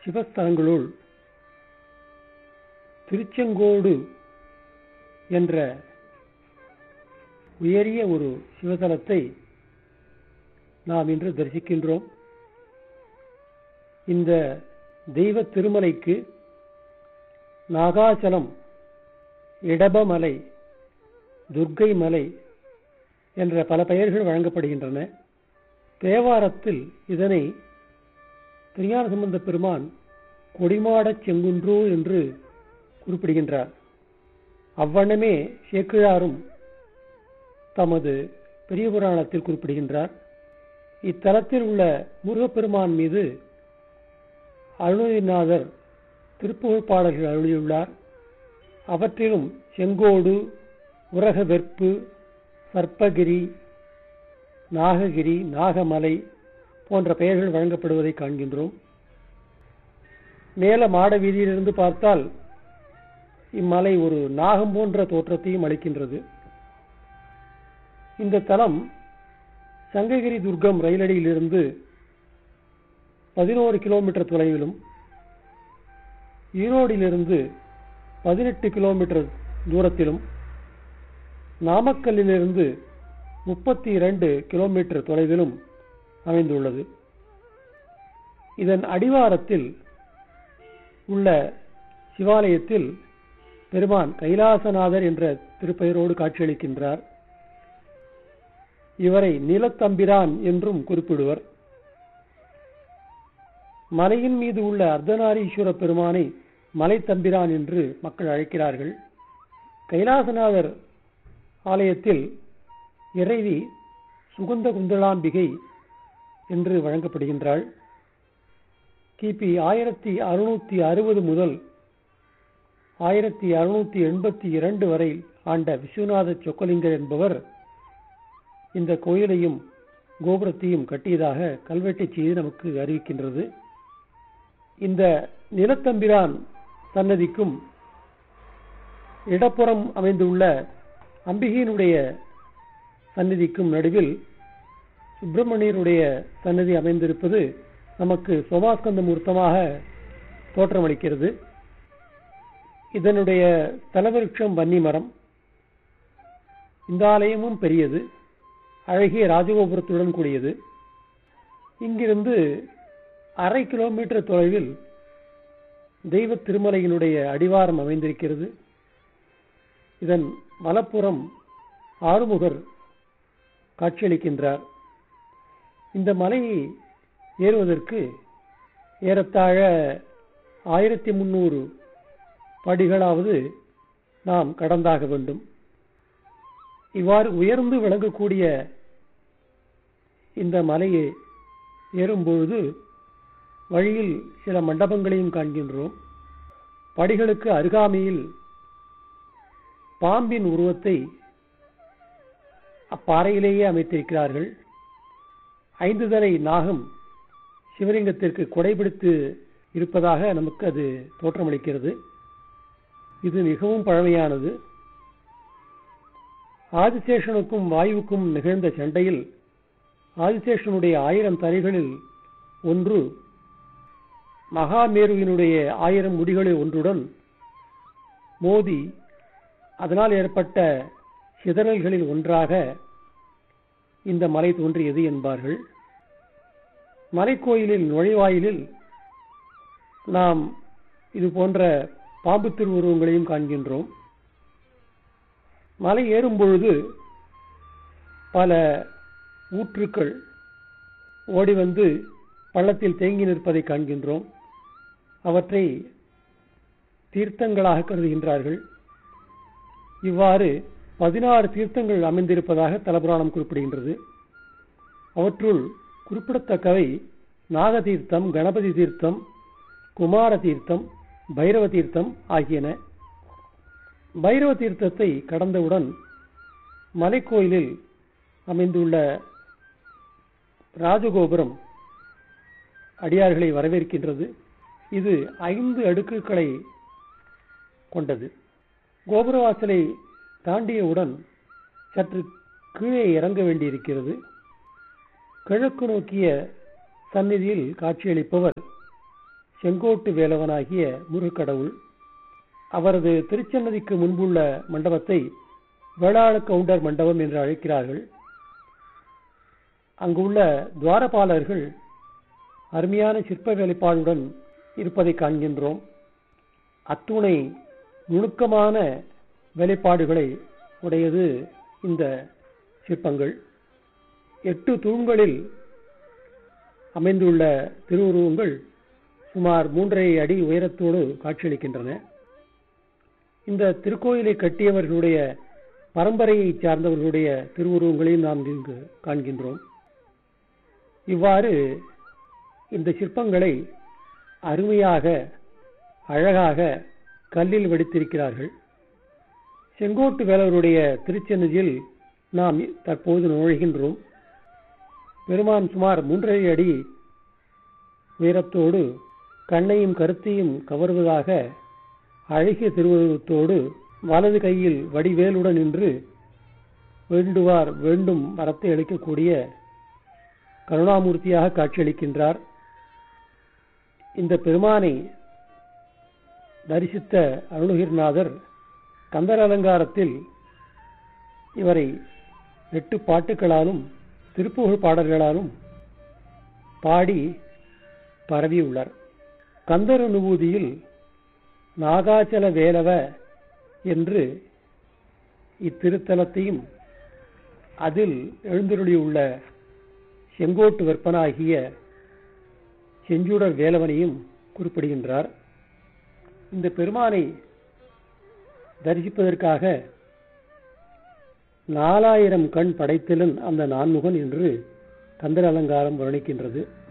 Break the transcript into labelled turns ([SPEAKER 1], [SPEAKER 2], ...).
[SPEAKER 1] சிவஸ்தலங்களுள் திருச்செங்கோடு என்ற உயரிய ஒரு சிவதலத்தை நாம் இன்று தரிசிக்கின்றோம் இந்த தெய்வ திருமலைக்கு நாகாச்சலம் இடபமலை துர்க்கை மலை என்ற பல பெயர்கள் வழங்கப்படுகின்றன தேவாரத்தில் இதனை திருஞான சம்பந்த பெருமான் கொடிமாடச் செங்குன்றோ என்று குறிப்பிடுகின்றார் அவ்வண்ணமே சேக்கிழாரும் தமது பெரிய புராணத்தில் குறிப்பிடுகின்றார் இத்தலத்தில் உள்ள முருகப்பெருமான் மீது அருணகிரிநாதர் திருப்புகழ் பாடல்கள் அருளியுள்ளார் அவற்றிலும் செங்கோடு உரக வெற்பு சர்ப்பகிரி நாககிரி நாகமலை போன்ற பெயர்கள் வழங்கப்படுவதை காண்கின்றோம் மேல மாட வீதியிலிருந்து பார்த்தால் இம்மலை ஒரு நாகம் போன்ற தோற்றத்தையும் அளிக்கின்றது இந்த தலம் சங்ககிரி துர்க்கம் ரயிலடியிலிருந்து பதினோரு கிலோமீட்டர் தொலைவிலும் ஈரோடிலிருந்து பதினெட்டு கிலோமீட்டர் தூரத்திலும் நாமக்கல்லிலிருந்து முப்பத்தி இரண்டு கிலோமீட்டர் தொலைவிலும் அமைந்துள்ளது இதன் அடிவாரத்தில் உள்ள சிவாலயத்தில் பெருமான் கைலாசநாதர் என்ற திருப்பெயரோடு காட்சியளிக்கின்றார் இவரை நீலத்தம்பிரான் என்றும் குறிப்பிடுவர் மலையின் மீது உள்ள அர்த்தநாரீஸ்வர பெருமானை மலைத்தம்பிரான் என்று மக்கள் அழைக்கிறார்கள் கைலாசநாதர் ஆலயத்தில் இறைவி சுகுந்த குந்தளாம்பிகை என்று வழங்கப்படுகின்றாள் கிபி ஆயிரத்தி அறுநூத்தி அறுபது முதல் ஆயிரத்தி அறுநூத்தி எண்பத்தி இரண்டு வரை ஆண்ட விஸ்வநாத சொக்கலிங்கர் என்பவர் இந்த கோயிலையும் கோபுரத்தையும் கட்டியதாக கல்வெட்டை செய்து நமக்கு அறிவிக்கின்றது இந்த நிலத்தம்பிரான் சன்னதிக்கும் இடப்புறம் அமைந்துள்ள அம்பிகையினுடைய சந்நிதிக்கும் நடுவில் சுப்பிரமணியருடைய சன்னதி அமைந்திருப்பது நமக்கு சோமாஸ்கந்த மூர்த்தமாக தோற்றமளிக்கிறது இதனுடைய தலவிருட்சம் வன்னி மரம் இந்த ஆலயமும் பெரியது அழகிய ராஜகோபுரத்துடன் கூடியது இங்கிருந்து அரை கிலோமீட்டர் தொலைவில் தெய்வ திருமலையினுடைய அடிவாரம் அமைந்திருக்கிறது இதன் வலப்புறம் ஆறுமுகர் காட்சியளிக்கின்றார் இந்த மலையை ஏறுவதற்கு ஏறத்தாழ ஆயிரத்தி முன்னூறு படிகளாவது நாம் கடந்தாக வேண்டும் இவ்வாறு உயர்ந்து விளங்கக்கூடிய இந்த மலையை ஏறும்பொழுது வழியில் சில மண்டபங்களையும் காண்கின்றோம் படிகளுக்கு அருகாமையில் பாம்பின் உருவத்தை அப்பாறையிலேயே அமைத்திருக்கிறார்கள் ஐந்து தலை நாகம் சிவலிங்கத்திற்கு கொடைபிடித்து இருப்பதாக நமக்கு அது தோற்றமளிக்கிறது இது மிகவும் பழமையானது ஆதிசேஷனுக்கும் வாயுவுக்கும் நிகழ்ந்த சண்டையில் ஆதிசேஷனுடைய ஆயிரம் தலைகளில் ஒன்று மகாமேருவினுடைய ஆயிரம் முடிகளில் ஒன்றுடன் மோதி அதனால் ஏற்பட்ட சிதறல்களில் ஒன்றாக இந்த மலை தோன்றியது என்பார்கள் மலைக்கோயிலில் நுழைவாயிலில் நாம் இது போன்ற பாம்பு திருவுருவங்களையும் காண்கின்றோம் மலை ஏறும் பொழுது பல ஊற்றுக்கள் ஓடி வந்து பள்ளத்தில் தேங்கி நிற்பதை காண்கின்றோம் அவற்றை தீர்த்தங்களாக கருதுகின்றார்கள் இவ்வாறு பதினாறு தீர்த்தங்கள் அமைந்திருப்பதாக தலபுராணம் குறிப்பிடுகின்றது அவற்றுள் குறிப்பிடத்தக்கவை நாகதீர்த்தம் கணபதி தீர்த்தம் குமார தீர்த்தம் பைரவ தீர்த்தம் ஆகியன பைரவ தீர்த்தத்தை கடந்தவுடன் மலைக்கோயிலில் அமைந்துள்ள ராஜகோபுரம் அடியார்களை வரவேற்கின்றது இது ஐந்து அடுக்குகளை கொண்டது கோபுரவாசலை தாண்டியவுடன் சற்று கீழே இறங்க வேண்டியிருக்கிறது கிழக்கு நோக்கிய சந்நிதியில் காட்சியளிப்பவர் செங்கோட்டு வேலவனாகிய முருகக்கடவுள் அவரது திருச்சன்னதிக்கு முன்புள்ள மண்டபத்தை வேளாள கவுண்டர் மண்டபம் என்று அழைக்கிறார்கள் அங்குள்ள துவாரபாலர்கள் அருமையான சிற்ப வேலைப்பாடுடன் இருப்பதை காண்கின்றோம் அத்துணை நுணுக்கமான வேலைப்பாடுகளை உடையது இந்த சிற்பங்கள் எட்டு தூண்களில் அமைந்துள்ள திருவுருவங்கள் சுமார் மூன்றரை அடி உயரத்தோடு காட்சியளிக்கின்றன இந்த திருக்கோயிலை கட்டியவர்களுடைய பரம்பரையை சார்ந்தவர்களுடைய திருவுருவங்களையும் நாம் இங்கு காண்கின்றோம் இவ்வாறு இந்த சிற்பங்களை அருமையாக அழகாக கல்லில் வடித்திருக்கிறார்கள் செங்கோட்டு வேலவருடைய திருச்சென்னதியில் நாம் தற்போது நுழைகின்றோம் பெருமான் சுமார் மூன்றரை அடி உயரத்தோடு கண்ணையும் கருத்தையும் கவர்வதாக அழகிய திருவுருவத்தோடு வலது கையில் வடிவேலுடன் நின்று வேண்டுவார் வேண்டும் வரத்தை அளிக்கக்கூடிய கருணாமூர்த்தியாக காட்சியளிக்கின்றார் இந்த பெருமானை தரிசித்த அருணகிரிநாதர் கந்தர் அலங்காரத்தில் இவரை எட்டு பாட்டுகளாலும் திருப்புகழ் பாடல்களாலும் பாடி பரவியுள்ளார் கந்தர் அனுபூதியில் நாகாச்சல வேலவ என்று இத்திருத்தலத்தையும் அதில் எழுந்தருளியுள்ள செங்கோட்டு வெப்பனாகிய செஞ்சுடர் வேலவனையும் குறிப்பிடுகின்றார் இந்த பெருமானை தரிசிப்பதற்காக நாலாயிரம் கண் படைத்தலன் அந்த நான்முகன் என்று கந்தர் அலங்காரம் வர்ணிக்கின்றது